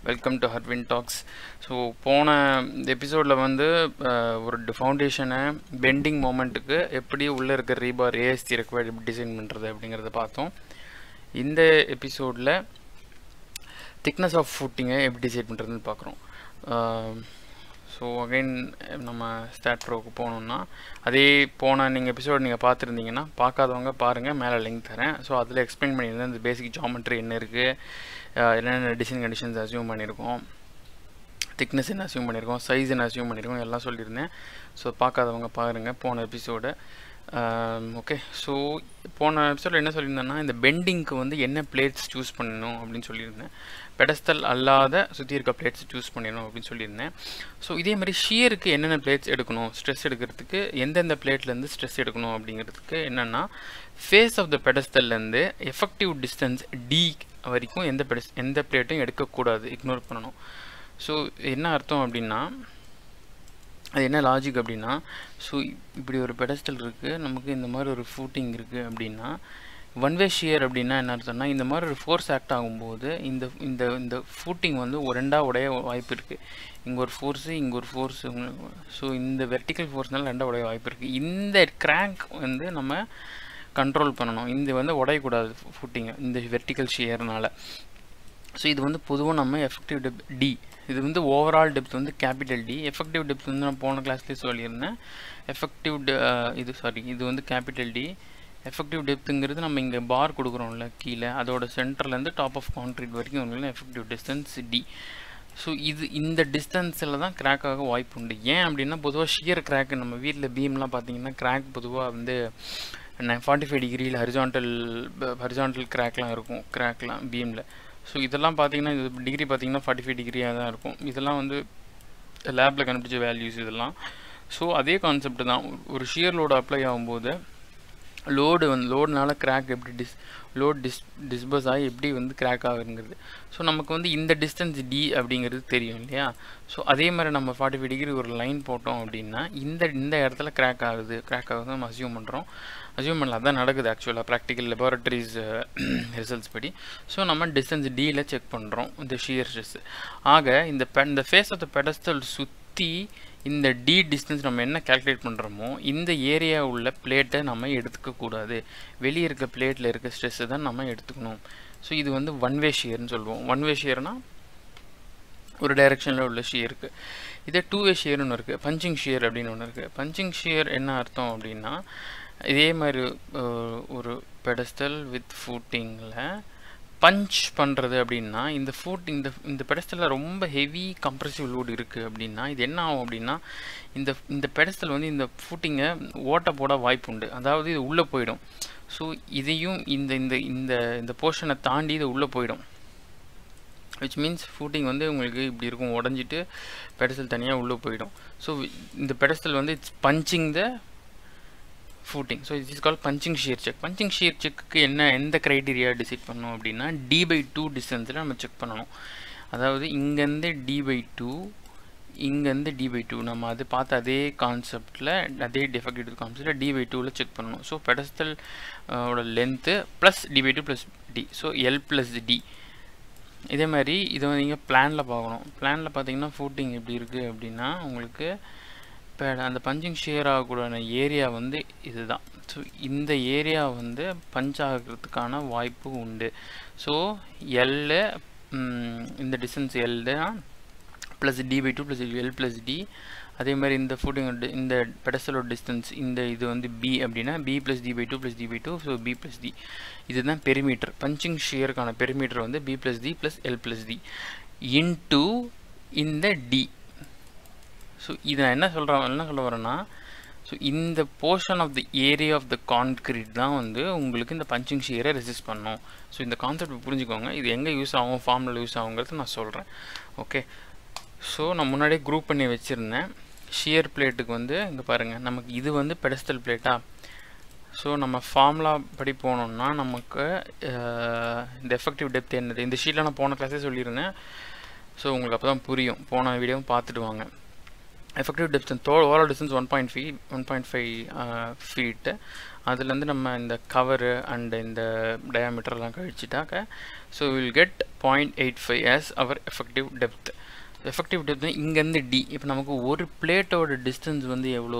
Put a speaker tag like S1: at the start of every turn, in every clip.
S1: welcome to Harvin talks so போன எபிசோடில் வந்து அஹ், ஒரு ஃபவுண்டேஷனை பெண்டிங் மோமெண்ட்டுக்கு எப்படி உள்ளே இருக்கிற ரீபார் ஏஎஸ்டி ரெக்வயர்ட் எப்படி டிசைன் பண்ணுறது அப்படிங்கிறத பார்த்தோம் இந்த எபிசோடில் திக்னஸ் ஆஃப் ஃபுட்டிங்கை எப்படி டிசைட் பண்ணுறதுன்னு பார்க்குறோம் ஸோ அகைன் நம்ம ஸ்டாட் ப்ரோக்கு போகணுன்னா அதே போன நீங்கள் எபிசோட் நீங்கள் பார்த்துருந்தீங்கன்னா பார்க்காதவங்க பாருங்கள் மேலே லிங்க் தரேன் ஸோ அதில் எக்ஸ்பிளைன் பண்ணியிருந்தேன் இந்த பேசிக் ஜாமெட்ரி என்ன இருக்குது என்னென்ன டிசைன் கண்டிஷன்ஸ் அசியூம் பண்ணியிருக்கோம் திக்னஸ் என்ன அசியூம் பண்ணியிருக்கோம் சைஸ் என்ன அசியூம் பண்ணியிருக்கோம் எல்லாம் சொல்லியிருந்தேன் ஸோ பார்க்காதவங்க பாருங்கள் போன எபிசோடு ஓகே ஸோ போன எபிசோடில் என்ன சொல்லியிருந்தேன்னா இந்த பெண்டிங்க்கு வந்து என்ன பிளேட்ஸ் சூஸ் பண்ணணும் அப்படின்னு சொல்லியிருந்தேன் பெடஸ்டல் அல்லாத சுற்றி இருக்க பிளேட்ஸ் சூஸ் பண்ணிடணும் அப்படின்னு சொல்லியிருந்தேன் ஸோ இதே மாதிரி ஷியருக்கு என்னென்ன பிளேட்ஸ் எடுக்கணும் ஸ்ட்ரெஸ் எடுக்கிறதுக்கு எந்தெந்த பிளேட்லேருந்து ஸ்ட்ரெஸ் எடுக்கணும் அப்படிங்கிறதுக்கு என்னென்னா ஃபேஸ் ஆஃப் த பெடஸ்டல்லேருந்து எஃபெக்டிவ் டிஸ்டன்ஸ் டி வரைக்கும் எந்த பெடஸ் எந்த பிளேட்டும் எடுக்கக்கூடாது இக்னோர் பண்ணணும் ஸோ என்ன அர்த்தம் அப்படின்னா அது என்ன லாஜிக் அப்படின்னா ஸோ இப்படி ஒரு பெடஸ்டல் இருக்குது நமக்கு இந்த மாதிரி ஒரு ஃபூட்டிங் இருக்குது அப்படின்னா ஒன் வே ஷியர் அப்படின்னா என்ன அர்த்தம்னா இந்த மாதிரி ஒரு ஃபோர்ஸ் ஆக்ட் ஆகும்போது இந்த இந்த இந்த ஃபூட்டிங் வந்து ஒரு ரெண்டாக உடைய வாய்ப்பு இருக்குது இங்கே ஒரு ஃபோர்ஸு இங்கே ஒரு ஃபோர்ஸு ஸோ இந்த வெர்டிக்கல் ஃபோர்ஸ்னால ரெண்டாக உடைய வாய்ப்பு இருக்குது இந்த கிராங்க் வந்து நம்ம கண்ட்ரோல் பண்ணணும் இந்த வந்து உடையக்கூடாது ஃபுட்டிங்க இந்த வெர்டிக்கல் ஷியர்னால ஸோ இது வந்து பொதுவாக நம்ம எஃபெக்டிவ் டெப் டி இது வந்து ஓவரால் டெப்த் வந்து கேபிட்டல் டி எஃபெக்டிவ் டெப்த் வந்து நான் போன கிளாஸ்லேயே சொல்லியிருந்தேன் எஃபெக்டிவ் இது சாரி இது வந்து கேபிட்டல் டி எஃபெக்டிவ் டெப்த்துங்கிறது நம்ம இங்கே பார் கொடுக்குறோம்ல கீழே அதோட சென்டர்லேருந்து டாப் ஆஃப் கான்க்ரீட் வரைக்கும் உங்களுக்கு எஃபெக்டிவ் டிஸ்டன்ஸ் டி ஸோ இது இந்த டிஸ்டன்ஸில் தான் கிராக் ஆக வாய்ப்பு உண்டு ஏன் அப்படின்னா பொதுவாக ஷியர் கிராக் நம்ம வீட்டில் பீம்லாம் பார்த்தீங்கன்னா கிராக் பொதுவாக வந்து ஃபார்ட்டி ஃபைவ் டிகிரியில் ஹரிஜான்டல் ஹரிஜான்டல் கிராக்லாம் இருக்கும் கிராக்லாம் பீமில் ஸோ இதெல்லாம் பார்த்தீங்கன்னா இது டிகிரி பார்த்தீங்கன்னா ஃபார்ட்டி ஃபைவ் டிகிரியாக தான் இருக்கும் இதெல்லாம் வந்து லேபில் கண்டுபிடிச்ச வேல்யூஸ் இதெல்லாம் ஸோ அதே கான்செப்ட் தான் ஒரு ஷியர் லோடு அப்ளை ஆகும்போது லோடு வந்து லோடுனால கிராக் எப்படி டிஸ் லோட் டிஸ் டிஸ்பர்ஸ் ஆகி எப்படி வந்து கிராக் ஆகுங்கிறது ஸோ நமக்கு வந்து இந்த டிஸ்டன்ஸ் டி அப்படிங்கிறது தெரியும் இல்லையா ஸோ அதே மாதிரி நம்ம ஃபார்ட்டி ஃபைவ் டிகிரி ஒரு லைன் போட்டோம் அப்படின்னா இந்த இந்த இடத்துல கிராக் ஆகுது கிராக் ஆகுது நம்ம அசியூம் பண்ணுறோம் அசியூம் பண்ணல அதான் நடக்குது ஆக்சுவலாக ப்ராக்டிக்கல் லெபார்ட்டரிஸ் ரிசல்ட்ஸ் படி ஸோ நம்ம டிஸ்டன்ஸ் டியில் செக் பண்ணுறோம் இந்த ஷியர் ஸ்ட்ரெஸ் ஆக இந்த பெ இந்த ஃபேஸ் ஆஃப் த பெடஸ்டல் சுற்றி இந்த டி டிஸ்டன்ஸ் நம்ம என்ன கால்குலேட் பண்ணுறோமோ இந்த ஏரியா உள்ள பிளேட்டை நம்ம எடுத்துக்கக்கூடாது வெளியே இருக்க பிளேட்டில் இருக்க ஸ்ட்ரெஸ்ஸை தான் நம்ம எடுத்துக்கணும் ஸோ இது வந்து ஒன் வே ஷியர்னு சொல்லுவோம் ஒன் வே ஷியர்னால் ஒரு டைரெக்ஷனில் உள்ள ஷியருக்கு இதே டூ வே ஷியர்னு ஒன்று இருக்குது பஞ்சிங் ஷியர் அப்படின்னு ஒன்று இருக்குது பஞ்சிங் ஷியர் என்ன அர்த்தம் அப்படின்னா இதே மாதிரி அஹ், ஒரு பெடஸ்டல் வித் ஃபூட்டிங்கில் பஞ்ச் பண்ணுறது அப்படின்னா இந்த ஃபுட் இந்த இந்த பெடஸ்டலில் ரொம்ப ஹெவி கம்ப்ரெசிவ் லோடு இருக்குது அப்படின்னா இது என்ன ஆகும் அப்படின்னா இந்த இந்த பெடஸ்டல் வந்து இந்த ஃபுட்டிங்கை ஓட்ட போட வாய்ப்பு உண்டு அதாவது இது உள்ளே போயிடும் ஸோ இதையும் இந்த இந்த இந்த இந்த போர்ஷனை தாண்டி இது உள்ளே போயிடும் விச் மீன்ஸ் ஃபூட்டிங் வந்து உங்களுக்கு இப்படி இருக்கும் உடஞ்சிட்டு பெடஸ்டல் தனியாக உள்ளே போயிடும் ஸோ இந்த பெடஸ்டல் வந்து it's punching the footing so it is call punching shear check punching shear செக்குக்கு என்ன எந்த க்ரைட்டீரியா டிசைட் பண்ணணும் அப்படின்னா டி பை டூ டிஸ்டன்ஸில் நம்ம செக் பண்ணணும் அதாவது இங்கேருந்து டி பை டூ இங்கேருந்து டி பை டூ நம்ம அது பார்த்த அதே கான்செப்டில் அதே டெஃபெக்டிவ் கான்செப்டில் டி பை டூவில் செக் பண்ணணும் ஸோ பெடஸ்டல் ஓட length plus D by two plus D so L plus D இதே மாதிரி இதை வந்து நீங்கள் பிளானில் பார்க்கணும் பிளானில் பார்த்தீங்கன்னா ஃபூட்டிங் எப்படி இருக்குது அப்படின்னா உங்களுக்கு இப்போ அந்த பஞ்சிங் ஷேர் ஆகக்கூடிய ஏரியா வந்து இதுதான் ஸோ இந்த ஏரியா வந்து பஞ்ச் ஆகிறதுக்கான வாய்ப்பு உண்டு ஸோ எல்லு இந்த டிஸ்டன்ஸ் எல் தான் plus D by two plus L plus D அதே மாதிரி இந்த ஃபுட்டிங் இந்த பெடஸ்டலோட டிஸ்டன்ஸ் இந்த இது வந்து பி அப்படின்னா B plus D by two plus D by two so B plus D இதுதான் பெரிமீட்டர் பஞ்சிங் ஷியருக்கான பெரிமீட்டர் வந்து B plus D plus L plus D into இந்த டி ஸோ இதை நான் என்ன சொல்கிறேன் என்ன சொல்ல வரேன்னா ஸோ இந்த portion of the area of the concrete தான் வந்து உங்களுக்கு இந்த பஞ்சிங் ஷியரை ரெசிஸ்ட் பண்ணும் ஸோ இந்த கான்செப்ட் புரிஞ்சுக்கோங்க இது எங்கே யூஸ் ஆகும் ஃபார்மில் யூஸ் ஆகுங்கிறது நான் சொல்கிறேன் ஓகே ஸோ நான் முன்னாடியே குரூப் பண்ணி வச்சுருந்தேன் ஷியர் பிளேட்டுக்கு வந்து இங்கே பாருங்கள் நமக்கு இது வந்து பெடஸ்டல் பிளேட்டா ஸோ நம்ம ஃபார்முலா படி போனோம்னா நமக்கு அஹ், இந்த எஃபெக்டிவ் டெப்த் என்னது இந்த ஷீட்டில் நான் போன கிளாஸே சொல்லியிருந்தேன் ஸோ உங்களுக்கு அப்போ தான் புரியும் போன வீடியோவும் பார்த்துட்டு வாங்க effective distance though overall distance one point five one point five feet அதுலேருந்து நம்ம இந்த கவரு அண்ட் இந்த டயாமீட்டர்லாம் கழிச்சிட்டாக்க so will get point eight five as our effective depth effective depth இங்கேருந்து டி இப்போ நமக்கு ஒரு பிளேட்டோட டிஸ்டன்ஸ் வந்து எவ்வளோ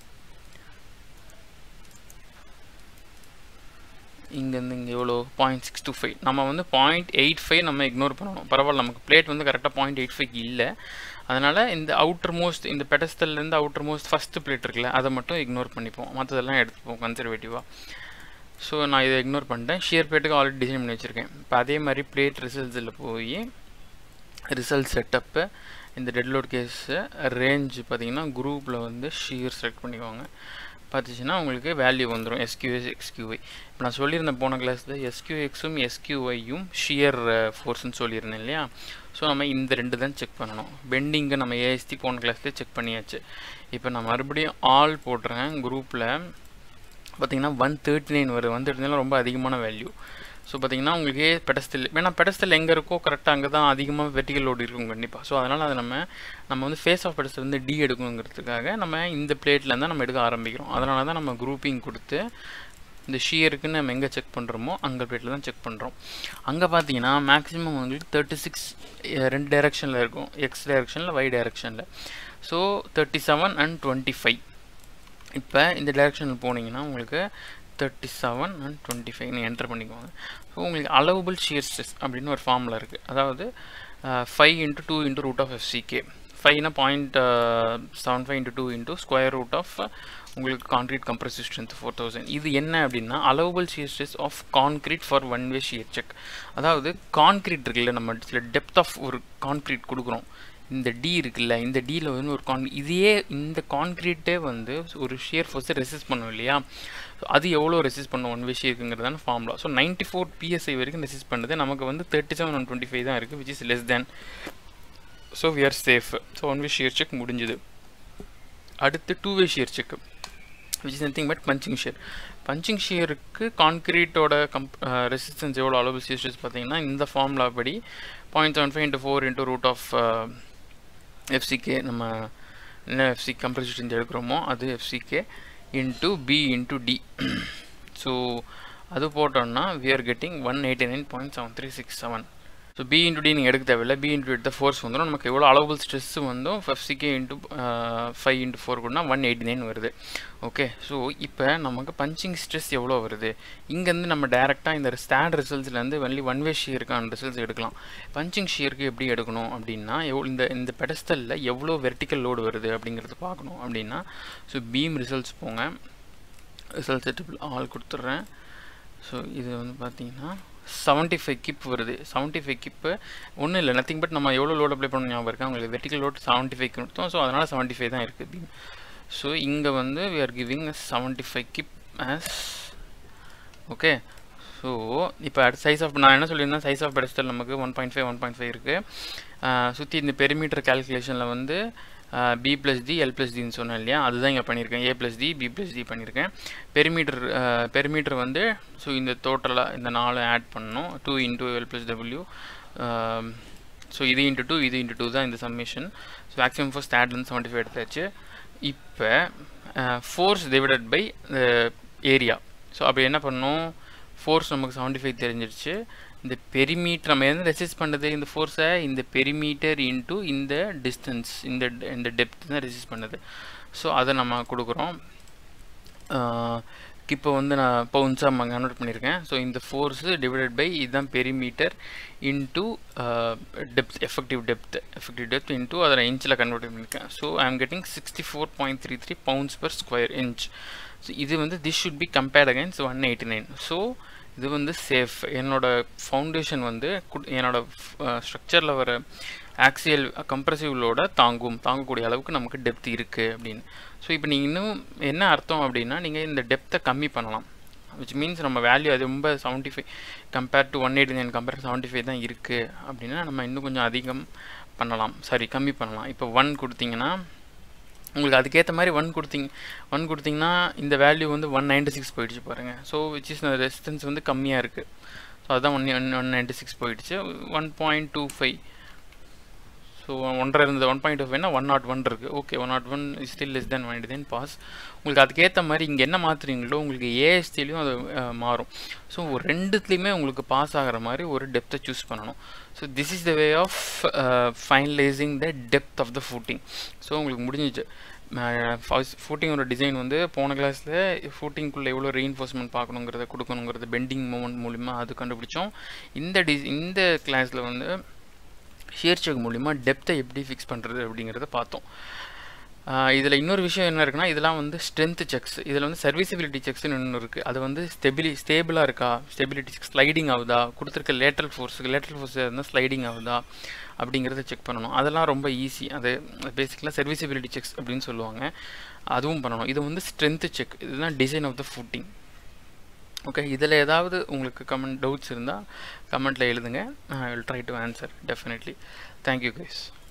S1: இங்கேருந்து இங்கே எவ்வளோ பாயிண்ட் சிக்ஸ் டூ ஃபைவ் நம்ம வந்து பாயிண்ட் எயிட் ஃபைவ் நம்ம இக்னோர் பண்ணணும் பரவாயில்ல நமக்கு பிளேட் வந்து கரெக்டாக பாயிண்ட் எயிட் ஃபைவ் இல்லை அதனால் இந்த அவுட்டர் மோஸ்ட் இந்த பெடஸ்டல்லேருந்து அவுட்டர் மோஸ்ட் ஃபஸ்ட்டு பிளேட் இருக்குல்ல அதை மட்டும் இக்னோர் பண்ணிப்போம் மற்றதெல்லாம் எடுத்துப்போம் கன்சர்வேட்டிவாக ஸோ நான் இதை இக்னோர் பண்ணிட்டேன் ஷியர் பிளேட்டுக்கு ஆல்ரெடி டிசைன் பண்ணி வச்சுருக்கேன் இப்போ அதே மாதிரி பிளேட் ரிசல்ட்ஸில் போய் ரிசல்ட் செட்டப்பு இந்த டெட்லோட் கேஸு ரேஞ்ச் பார்த்தீங்கன்னா குரூப்பில் வந்து ஷியர் செலக்ட் பண்ணிக்கோங்க பார்த்துச்சுன்னா உங்களுக்கு வேல்யூ வந்துடும் எஸ்கியூஎஸ் எக்ஸ்கியூஐ இப்போ நான் சொல்லியிருந்தேன் போன கிளாஸில் எஸ்கியூஎக்ஸும் எஸ்கியூஐயும் ஷியர் ஃபோர்ஸ்னு சொல்லியிருந்தேன் இல்லையா ஸோ நம்ம இந்த ரெண்டு தான் செக் பண்ணணும் பெண்டிங்கை நம்ம ஏஎஸ்டி போன கிளாஸ்லேயே செக் பண்ணியாச்சு இப்போ நான் மறுபடியும் ஆல் போடுறேன் குரூப்பில் பார்த்தீங்கன்னா ஒன் தேர்ட்டி நைன் வருது ஒன் தேர்ட்டி நைன் ரொம்ப அதிகமான வேல்யூ ஸோ பார்த்தீங்கன்னா உங்களுக்கு பெடஸ்டல் ஏன்னா பெடஸ்டல் எங்கே இருக்கோ கரெக்டாக அங்கே தான் அதிகமாக வெர்டிகல் லோடு இருக்கும் கண்டிப்பாக ஸோ அதனால் அதை நம்ம நம்ம வந்து ஃபேஸ் ஆஃப் பெடஸ்டல் வந்து டி எடுக்கணுங்கிறதுக்காக நம்ம இந்த பிளேட்டில் தான் நம்ம எடுக்க ஆரம்பிக்கிறோம் அதனால தான் நம்ம குரூப்பிங் கொடுத்து இந்த ஷியருக்குன்னு நம்ம எங்கே செக் பண்ணுறோமோ அங்கே பிளேட்டில் தான் செக் பண்ணுறோம் அங்கே பார்த்தீங்கன்னா மேக்ஸிமம் உங்களுக்கு தேர்ட்டி சிக்ஸ் ரெண்டு டைரெக்ஷனில் இருக்கும் எக்ஸ் டைரெக்ஷனில் ஒய் டைரெக்ஷனில் so thirty seven and twenty five இப்போ இந்த டைரெக்ஷனில் போனீங்கன்னா உங்களுக்கு thirty seven and twenty five நீங்கள் என்டர் பண்ணிக்கோங்க ஸோ உங்களுக்கு அலவபிள் ஷியர் ஸ்ட்ரெஸ் அப்படின்னு ஒரு ஃபார்மில் இருக்குது அதாவது five into two into root of FCK ஃபைவ்னா point seven five into two into square root of உங்களுக்கு concrete compressive strength four thousand இது என்ன அப்படின்னா allowable shear stress of concrete for one way shear check அதாவது concrete இருக்குல்ல நம்ம சில depth of ஒரு கான்க்ரீட் கொடுக்குறோம் இந்த டி இருக்குல்ல இந்த டியில் வந்து ஒரு கான் இதையே இந்த கான்க்ரீட்டே வந்து ஒரு ஷியர் ஃபோர்ஸை ரெசிஸ்ட் பண்ணும் இல்லையா ஸோ அது எவ்வளோ ரெசிஸ்ட் பண்ணும் ஒன் விஷயம் இருக்குங்கிறதான formula so ninety four PSI வரைக்கும் ரெசிஸ்ட் பண்ணுது நமக்கு வந்து thirty seven one twenty five தான் இருக்குது which is less than so we are safe so one way shear check முடிஞ்சுது அடுத்து two way shear check which is nothing but punching shear punching ஷியருக்கு கான்க்ரீட்டோட கம்ப் ரெசிஸ்டன்ஸ் எவ்வளோ அளவு சிஸ்டர்ஸ் பார்த்தீங்கன்னா இந்த ஃபார்முலா படி point seven five into four into root of FCK நம்ம என்ன எஃப்சி கம்ப்ரஸர் எடுக்கிறோமோ அது FCK into B into D so அது போட்டோம்னா we are getting one eighty nine point seven three six seven so B into D நீங்கள் எடுக்க தேவையில்லை B into எடுத்த ஃபோர்ஸ் வந்துடும் நமக்கு எவ்வளோ அளவுகள் ஸ்ட்ரெஸ் வந்தும் FCK into five into four கூட ஒன் எயிட்டி நைன் வருது ஓகே ஸோ இப்போ நமக்கு பஞ்சிங் ஸ்ட்ரெஸ் எவ்வளோ வருது இங்கேருந்து நம்ம டேரெக்டாக இந்த ஸ்டாண்ட் ரிசல்ட்ஸ்லேருந்து வள்ளி ஒன் வே ஷியருக்கான ரிசல்ட்ஸ் எடுக்கலாம் பஞ்சிங் ஷியருக்கு எப்படி எடுக்கணும் அப்படின்னா எவ்வளோ இந்த இந்த பெடஸ்டலில் எவ்வளோ வெர்டிக்கல் லோடு வருது அப்படிங்கிறது பார்க்கணும் அப்படின்னா ஸோ பீம் ரிசல்ட்ஸ் போங்க ரிசல்ட் செட்டபிள் ஆல் கொடுத்துட்றேன் ஸோ இது வந்து பார்த்தீங்கன்னா செவன்ட்டி ஃபைவ் கிப் வருது செவன்ட்டி ஃபைவ் கிப்பு ஒன்றும் இல்லை நத்திங் பட் நம்ம எவ்வளோ லோட் அப்ளை பண்ண ஞாபகம் இருக்கா உங்களுக்கு வெர்டிக்கல் லோட் செவன்ட்டி ஃபைவ் கொடுத்தோம் ஸோ அதனால் செவன்ட்டி ஃபைவ் தான் இருக்குது பீம் ஸோ இங்கே வந்து we are giving seventy five kip as okay so இப்போ அடுத்த சைஸ் ஆஃப் நான் என்ன சொல்லியிருந்தேன் சைஸ் ஆஃப் பெடஸ்டல் நமக்கு one point five one point five இருக்குது சுற்றி இந்த பெரிமீட்டர் கேல்குலேஷனில் வந்து B plus D L plus டின்னு சொன்னேன் இல்லையா அதுதான் இங்கே பண்ணியிருக்கேன் A plus D B plus D பண்ணியிருக்கேன் பெரிமீட்டர் பெரிமீட்டர் வந்து ஸோ இந்த டோட்டலாக இந்த நாலு ஆட் பண்ணணும் two into L plus W so இது இன்ட்டு டூ இது இன்ட்டு டூ தான் இந்த சம்மிஷன் ஸோ மேக்ஸிமம் ஃபோர்ஸ் தேர்ட்லேருந்து செவன்ட்டி ஃபைவ் எடுத்தாச்சு இப்போ force divided by area so அப்படி என்ன பண்ணணும் ஃபோர்ஸ் நமக்கு செவன்ட்டி ஃபைவ் தெரிஞ்சிருச்சு இந்த பெரிமீட்டர் நம்ம எந்த ரெசிஸ்ட் பண்ணுறது இந்த ஃபோர்ஸை இந்த பெரிமீட்டர் இன்ட்டு இந்த டிஸ்டன்ஸ் இந்த இந்த டெப்த் தான் ரெசிஸ்ட் பண்ணுது ஸோ அதை நம்ம கொடுக்குறோம் இப்போ வந்து நான் பவுன்ஸாக நம்ம கன்வெர்ட் பண்ணியிருக்கேன் ஸோ இந்த ஃபோர்ஸு டிவைடட் பை இதுதான் perimeter into depth effective depth effective depth into அதை நான் இன்ச்சில் கன்வெர்ட் பண்ணியிருக்கேன் so I am getting sixty four point three three pounds per square inch so இது வந்து this should be compared against one eighty nine so இது வந்து safe என்னோட foundation வந்து என்னோட ஸ்ட்ரக்சரில் வர ஆக்சியல் கம்ப்ரசிவ்லோட தாங்கும் தாங்கக்கூடிய அளவுக்கு நமக்கு டெப்த் இருக்குது அப்படின்னு ஸோ இப்போ நீங்கள் இன்னும் என்ன அர்த்தம் அப்படின்னா நீங்கள் இந்த டெப்த்தை கம்மி பண்ணலாம் விச் மீன்ஸ் நம்ம வேல்யூ அது ரொம்ப seventy five compare to one eighty nine compare seventy five தான் இருக்குது அப்படின்னா நம்ம இன்னும் கொஞ்சம் அதிகம் பண்ணலாம் சாரி கம்மி பண்ணலாம் இப்போ ஒன் கொடுத்தீங்கன்னா உங்களுக்கு அதுக்கேற்ற மாதிரி ஒன் கொடுத்தீங்க ஒன் கொடுத்தீங்கன்னா இந்த வேல்யூ வந்து ஒன் நைன்டி சிக்ஸ் போயிடுச்சு பாருங்கள் ஸோ விச் இஸ் ரெசிஸ்டன்ஸ் வந்து கம்மியாக இருக்குது ஸோ அதுதான் one one one ninety six போயிடுச்சு one point two five so so ஒன்றரை இருந்தது ஒன் பாயிண்ட் ஃபைவ்னா ஒன் நாட் ஒன் இருக்குது okay one nought one still less than one than pass உங்களுக்கு அதுக்கேற்ற மாதிரி இங்கே என்ன மாற்றுறீங்களோ உங்களுக்கு ஏஎஸ்டிலையும் அது அஹ், மாறும் ஸோ ரெண்டுத்துலேயுமே உங்களுக்கு பாஸ் ஆகிற மாதிரி ஒரு டெப்த்தை சூஸ் பண்ணணும் so this is the way of finalising the depth of the footing so உங்களுக்கு முடிஞ்சிச்சு ஃபூட்டிங்கோட டிசைன் வந்து போன கிளாஸில் ஃபூட்டிங்குள்ளே எவ்வளோ ரீஎன்ஃபோர்ஸ்மெண்ட் பார்க்கணுங்கிறத கொடுக்கணுங்கிறத பெண்டிங் மூமெண்ட் மூலிமா அது கண்டுபிடிச்சோம் இந்த டி இந்த கிளாஸில் வந்து ஷியர் செக் மூலிமா டெப்த்தை எப்படி ஃபிக்ஸ் பண்ணுறது அப்படிங்கிறத பார்த்தோம் இதில் இன்னொரு விஷயம் என்ன இருக்குன்னா இதெல்லாம் வந்து ஸ்ட்ரென்த் செக்ஸ் இதில் வந்து சர்வீசபிலிட்டி செக்ஸ்னு ஒன்று இருக்குது அது வந்து ஸ்டெபிலி ஸ்டேபிளாக இருக்கா ஸ்டெபிலிட்டி செக் ஸ்லைடிங் ஆகுதா கொடுத்துருக்க லேட்ரல் ஃபோர்ஸுக்கு லேட்ரல் ஃபோர்ஸ் இருந்தால் ஸ்லைடிங் ஆகுதா அப்படிங்கிறத செக் பண்ணணும் அதெல்லாம் ரொம்ப ஈஸி அது பேசிக்கலாக சர்வீசபிலிட்டி செக்ஸ் அப்படின்னு சொல்லுவாங்க அதுவும் பண்ணணும் இது வந்து ஸ்ட்ரென்த் செக் இதுதான் design of the footing okay இதில் ஏதாவது உங்களுக்கு கமெண்ட் டவுட்ஸ் இருந்தால் கமெண்ட்டில் எழுதுங்க I will try to answer definitely thank you guys